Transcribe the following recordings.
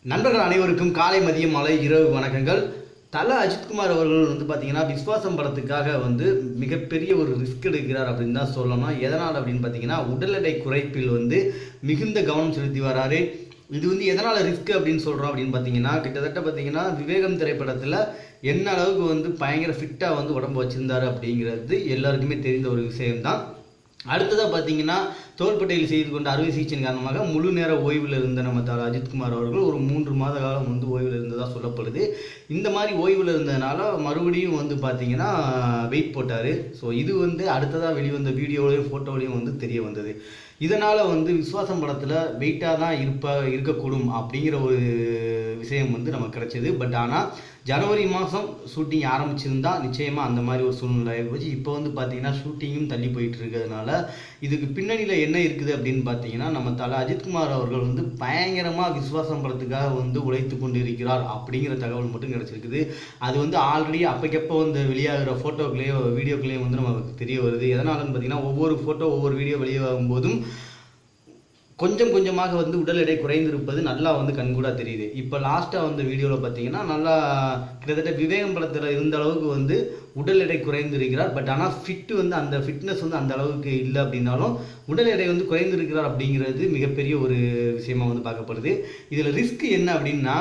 நண்பர்கள் அனைவருக்கும் காலை மதியம் மாலை இரவு வணக்கங்கள் தல அஜித்குமார் அவர்கள் வந்து பார்த்தீங்கன்னா விஸ்வாசம் படத்துக்காக வந்து மிகப்பெரிய ஒரு ரிஸ்க் எடுக்கிறார் அப்படின்னு தான் சொல்லணும் எதனால் அப்படின்னு பார்த்தீங்கன்னா உடல் எடை குறைப்பில் வந்து மிகுந்த கவனம் செலுத்தி வராரு இது வந்து எதனால் ரிஸ்க் அப்படின்னு சொல்கிறோம் அப்படின்னு பார்த்தீங்கன்னா கிட்டத்தட்ட பார்த்தீங்கன்னா விவேகம் திரைப்படத்தில் என்ன அளவுக்கு வந்து பயங்கர ஃபிட்டாக வந்து உடம்பு வச்சிருந்தாரு அப்படிங்கிறது எல்லாருக்குமே தெரிந்த ஒரு விஷயம்தான் அடுத்ததாக பார்த்தீங்கன்னா தோள்பட்டையில் செய்து கொண்ட அறுவை சிகிச்சையின் காரணமாக முழு நேர ஓய்வில் இருந்த நம்ம தல அஜித்குமார் அவர்கள் ஒரு மூன்று மாத காலம் வந்து ஓய்வில் இருந்ததாக சொல்லப்படுது இந்த மாதிரி ஓய்வில் இருந்ததுனால மறுபடியும் வந்து பார்த்தீங்கன்னா வெயிட் போட்டார் ஸோ இது வந்து அடுத்ததாக வெளிவந்த வீடியோலையும் ஃபோட்டோலையும் வந்து தெரிய வந்தது இதனால் வந்து விஸ்வாசம் படத்தில் வெயிட்டாக தான் இருப்ப இருக்கக்கூடும் அப்படிங்கிற ஒரு விஷயம் வந்து நமக்கு கிடைச்சது பட் ஆனால் ஜனவரி மாதம் ஷூட்டிங் ஆரம்பிச்சிருந்தா நிச்சயமாக அந்த மாதிரி ஒரு சூழ்நிலை போச்சு இப்போ வந்து பார்த்தீங்கன்னா ஷூட்டிங்கும் தள்ளி போயிட்டு இருக்கிறதுனால இதுக்கு பின்னணியில் என்ன இருக்குது அப்படின்னு பார்த்தீங்கன்னா நம்ம தலை அஜித்குமார் அவர்கள் வந்து பயங்கரமாக விஸ்வாசம் படத்துக்காக வந்து உழைத்து கொண்டு இருக்கிறார் அப்படிங்கிற தகவல் மட்டும் கிடைச்சிருக்குது அது வந்து ஆல்ரெடி அப்போக்கப்போ வந்து வெளியாகிற ஃபோட்டோக்களையோ வீடியோக்களையும் வந்து நமக்கு தெரிய வருது எதனாலன்னு பார்த்தீங்கன்னா ஒவ்வொரு ஃபோட்டோ ஒவ்வொரு வீடியோ வெளியாகும் போதும் கொஞ்சம் கொஞ்சமாக வந்து உடல் எடை குறைந்திருப்பது நல்லா வந்து கண்கூடா தெரியுது இப்போ லாஸ்ட்டாக வந்த வீடியோவில் பார்த்தீங்கன்னா நல்லா கிட்டத்தட்ட விவேகம் படத்தில் இருந்த அளவுக்கு வந்து உடல் எடை குறைந்திருக்கிறார் பட் ஆனால் ஃபிட் வந்து அந்த ஃபிட்னஸ் வந்து அந்த அளவுக்கு இல்லை அப்படின்னாலும் உடல் எடை வந்து குறைந்திருக்கிறார் அப்படிங்கிறது மிகப்பெரிய ஒரு விஷயமா வந்து பார்க்கப்படுது இதில் ரிஸ்க் என்ன அப்படின்னா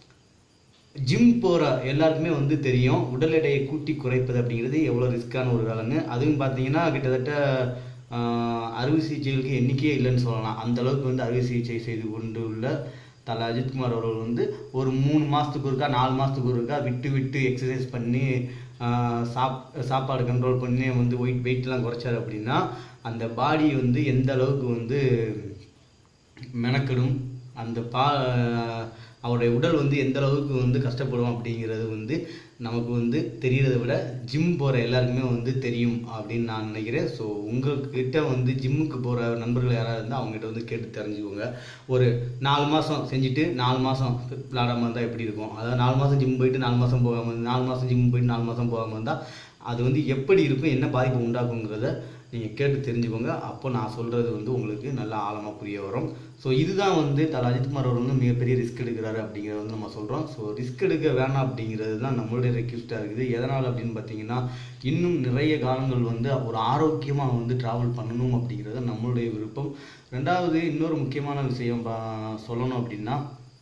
ஜிம் போகிற எல்லாருக்குமே வந்து தெரியும் உடல் எடையை கூட்டி குறைப்பது அப்படிங்கிறது எவ்வளோ ரிஸ்க்கான ஒரு வேலைன்னு அதுவும் பார்த்தீங்கன்னா கிட்டத்தட்ட ஆஹ், அறுவை சிகிச்சைகளுக்கு எண்ணிக்கையே இல்லைன்னு சொல்லலாம் அந்த அளவுக்கு வந்து அறுவை சிகிச்சை செய்து கொண்டு உள்ள தல அஜித்குமார் அவர்கள் வந்து ஒரு மூணு மாதத்துக்கு ஒருக்கா நாலு மாதத்துக்கு ஒருக்கா விட்டு விட்டு எக்ஸசைஸ் பண்ணி ஆஹ், சாப் சாப்பாடு கண்ட்ரோல் பண்ணி வந்து வெயிட் வெயிட்லாம் குறைச்சாரு அப்படின்னா அந்த பாடி வந்து எந்த அளவுக்கு வந்து மெனக்கெடும் அந்த பா அவருடைய உடல் வந்து எந்த அளவுக்கு வந்து கஷ்டப்படும் அப்படிங்கிறது வந்து நமக்கு வந்து தெரியறதை விட ஜிம் போகிற எல்லாருக்குமே வந்து தெரியும் அப்படின்னு நான் நினைக்கிறேன் ஸோ உங்ககிட்ட வந்து ஜிம்முக்கு போகிற நண்பர்கள் யாராவது இருந்தால் அவங்ககிட்ட வந்து கேட்டு தெரிஞ்சுக்கோங்க ஒரு நாலு மாதம் செஞ்சுட்டு நாலு மாதம் விளாடாமல் இருந்தால் எப்படி இருக்கும் அதாவது நாலு மாதம் ஜிம் போயிட்டு நாலு மாதம் போகாமல் நாலு மாதம் ஜிம் போயிட்டு நாலு மாதம் போகாமல் இருந்தால் அது வந்து எப்படி இருக்கும் என்ன பாதிப்பு உண்டாக்குங்கிறத நீங்கள் கேட்டு தெரிஞ்சுக்கோங்க அப்போ நான் சொல்கிறது வந்து உங்களுக்கு நல்லா ஆழமாக புரிய வரும் ஸோ இதுதான் வந்து தல அஜித்குமார் அவர் வந்து மிகப்பெரிய ரிஸ்க் எடுக்கிறாரு அப்படிங்கிறத வந்து நம்ம சொல்கிறோம் ஸோ ரிஸ்க் எடுக்க வேணாம் அப்படிங்கிறது தான் நம்மளுடைய ரெக்யூஸ்டாக இருக்குது எதனால் அப்படின்னு பார்த்தீங்கன்னா இன்னும் நிறைய காலங்கள் வந்து ஒரு ஆரோக்கியமாக வந்து ட்ராவல் பண்ணணும் அப்படிங்கிறது நம்மளுடைய விருப்பம் ரெண்டாவது இன்னொரு முக்கியமான விஷயம் பா- சொல்லணும் அப்படின்னா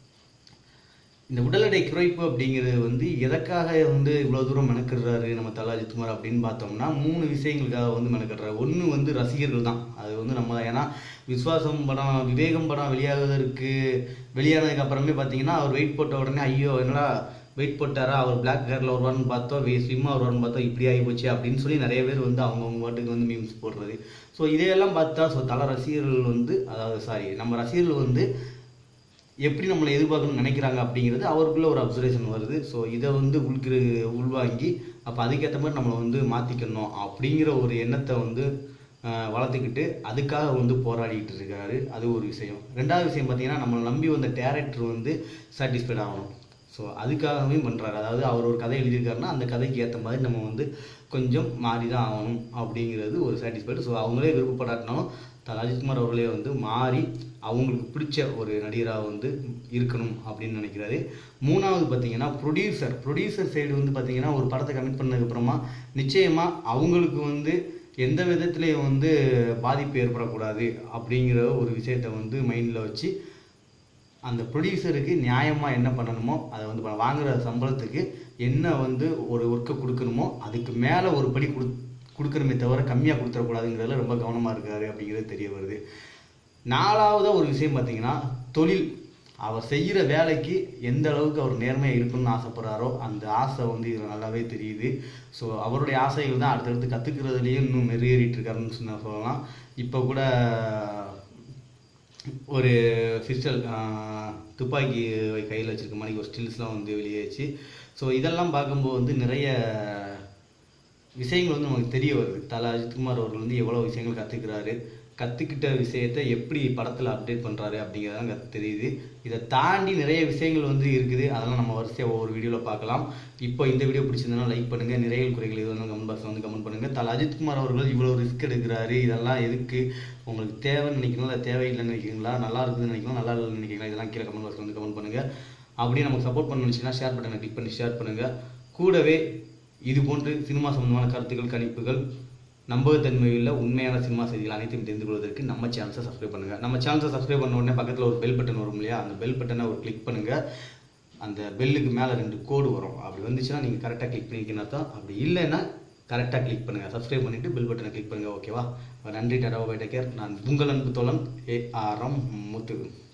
இந்த உடல் எடை குறைப்பு அப்படிங்கிறது வந்து எதற்காக வந்து இவ்வளோ தூரம் மெனக்கிடுறாரு நம்ம தல அஜித்குமார் அப்படின்னு பார்த்தோம்னா மூணு விஷயங்களுக்காக வந்து மெனக்கிடுறாரு ஒன்று வந்து ரசிகர்கள் தான் அது வந்து நம்ம ஏன்னா விஸ்வாசம் படம் விவேகம் படம் வெளியாகுவதற்கு வெளியானதுக்கு அப்புறமே பார்த்தீங்கன்னா அவர் வெயிட் போட்ட உடனே ஐயோ என்னடா வெயிட் போட்டாரா அவர் பிளாக் ஹேரில் வருவார்னு பார்த்தோம் வே ஸ்லிம்மாக வருவார்னு பார்த்தோம் இப்படி ஆகி போச்சு அப்படின்னு சொல்லி நிறைய பேர் வந்து அவங்கவுங்க பாட்டுக்கு வந்து மீம்ஸ் போடுறது ஸோ இதையெல்லாம் பார்த்தா ஸோ தல ரசிகர்கள் வந்து அதாவது சாரி நம்ம ரசிகர்கள் வந்து எப்படி நம்மளை எதிர்பார்க்கணும்னு நினைக்கிறாங்க அப்படிங்கிறது அவருக்குள்ள ஒரு அப்சர்வேஷன் வருது ஸோ இதை வந்து உள்கிரு உள்வாங்கி அப்போ அதுக்கேற்ற மாதிரி நம்மளை வந்து மாற்றிக்கணும் அப்படிங்கிற ஒரு எண்ணத்தை வந்து ஆஹ், வளர்த்துக்கிட்டு அதுக்காக வந்து போராடிட்டு இருக்காரு அது ஒரு விஷயம் ரெண்டாவது விஷயம் பார்த்தீங்கன்னா நம்மளை நம்பி வந்த டேரக்டர் வந்து சாட்டிஸ்ஃபைட் ஆகணும் ஸோ அதுக்காகவே பண்ணுறாரு அதாவது அவர் ஒரு கதை எழுதியிருக்காருன்னா அந்த கதைக்கு ஏற்ற மாதிரி நம்ம வந்து கொஞ்சம் மாறி தான் ஆகணும் அப்படிங்கிறது ஒரு சாட்டிஸ்ஃபைடு ஸோ அவங்களே விருப்பப்படாட்டினாலும் தல அஜித்குமார் அவர்களே வந்து மாறி அவங்களுக்கு பிடிச்ச ஒரு நடிகராக வந்து இருக்கணும் அப்படின்னு நினைக்கிறாரு மூணாவது பார்த்தீங்கன்னா ப்ரொடியூசர் ப்ரொடியூசர் சைடு வந்து பார்த்தீங்கன்னா ஒரு படத்தை கமிட் பண்ணதுக்கப்புறமா நிச்சயமாக அவங்களுக்கு வந்து எந்த விதத்துலேயும் வந்து பாதிப்பு ஏற்படக்கூடாது அப்படிங்கிற ஒரு விஷயத்தை வந்து மைண்டில் வச்சு அந்த ப்ரொடியூசருக்கு நியாயமாக என்ன பண்ணணுமோ அதை வந்து பண்ண- வாங்குற சம்பளத்துக்கு என்ன வந்து ஒரு ஒர்க்கை கொடுக்கணுமோ அதுக்கு மேலே ஒரு படி கொடு கொடுக்கணுமே தவிர கம்மியாக கொடுத்துடக்கூடாதுங்கிறதுல ரொம்ப கவனமாக இருக்காரு அப்படிங்கிறது தெரிய வருது நாலாவதாக ஒரு விஷயம் பார்த்தீங்கன்னா தொழில் அவர் செய்கிற வேலைக்கு எந்த அளவுக்கு அவர் நேர்மையாக இருக்கணும்னு ஆசைப்படுறாரோ அந்த ஆசை வந்து இதில் நல்லாவே தெரியுது ஸோ அவருடைய ஆசைகள் தான் அடுத்தடுத்து கற்றுக்கிறதுலேயே இன்னும் மெருகேறிட்டு இருக்காருன்னு சொன்ன சொல்லலாம் இப்போ கூட ஒரு பிஸ்டல் துப்பாக்கி கையில் வச்சிருக்க மாதிரி ஒரு ஸ்டில்ஸ்லாம் வந்து வெளியேச்சு ஸோ இதெல்லாம் பார்க்கும்போது வந்து நிறைய விஷயங்கள் வந்து நமக்கு தெரிய வருது தல அஜித்குமார் அவர்கள் வந்து எவ்வளோ விஷயங்கள் கற்றுக்கிறாரு கற்றுக்கிட்ட விஷயத்தை எப்படி படத்தில் அப்டேட் பண்ணுறாரு அப்படிங்கிறதாங்க தெரியுது இதை தாண்டி நிறைய விஷயங்கள் வந்து இருக்குது அதெல்லாம் நம்ம வரிசையாக ஒவ்வொரு வீடியோவில் பார்க்கலாம் இப்போ இந்த வீடியோ பிடிச்சிருந்தனா லைக் பண்ணுங்கள் நிறைய குறைகள் இது வந்து கமெண்ட் பாக்ஸில் வந்து கமெண்ட் பண்ணுங்கள் தல அஜித்குமார் அவர்கள் இவ்வளோ ரிஸ்க் எடுக்கிறாரு இதெல்லாம் எதுக்கு உங்களுக்கு தேவைன்னு நினைக்கிறீங்களா இல்லை தேவையில்லைன்னு நினைக்கிறீங்களா நல்லா இருக்குதுன்னு நினைக்கிறீங்களா நல்லா இல்லைன்னு நினைக்கிறீங்களா இதெல்லாம் கீழே கமெண்ட் பாக்ஸில் வந்து கமெண்ட் பண்ணுங்கள் அப்படி நமக்கு சப்போர்ட் பண்ண நினச்சிங்கன்னா ஷேர் பட்டனை கிளிக் பண்ணி ஷேர் பண்ணுங்கள் கூடவே இது போன்று சினிமா சம்பந்தமான கருத்துக்கள் கணிப்புகள் நம்பகத்தன்மையுள்ள உண்மையான சினிமா செய்திகள் அனைத்தையும் தெரிந்து கொள்வதற்கு நம்ம சேனல்ஸை சப்ஸ்கிரைப் பண்ணுங்க நம்ம சேனல்ஸை சப்ஸ்கிரைப் பண்ண உடனே பக்கத்தில் ஒரு பெல் பட்டன் வரும் இல்லையா அந்த பெல் பட்டனை ஒரு கிளிக் பண்ணுங்க அந்த பெல்லுக்கு மேலே ரெண்டு கோடு வரும் அப்படி வந்துச்சுன்னா நீங்கள் கரெக்டாக கிளிக் பண்ணிக்கணும் அர்த்தம் அப்படி இல்லைன்னா கரெக்டாக கிளிக் பண்ணுங்கள் சப்ஸ்கிரைப் பண்ணிவிட்டு பெல் பட்டனை கிளிக் பண்ணுங்கள் ஓகேவா நன்றி டாடா பை டேக் கேர் நான் உங்கள் அன்பு தோழன் ஏ ஆர் எம் முத்து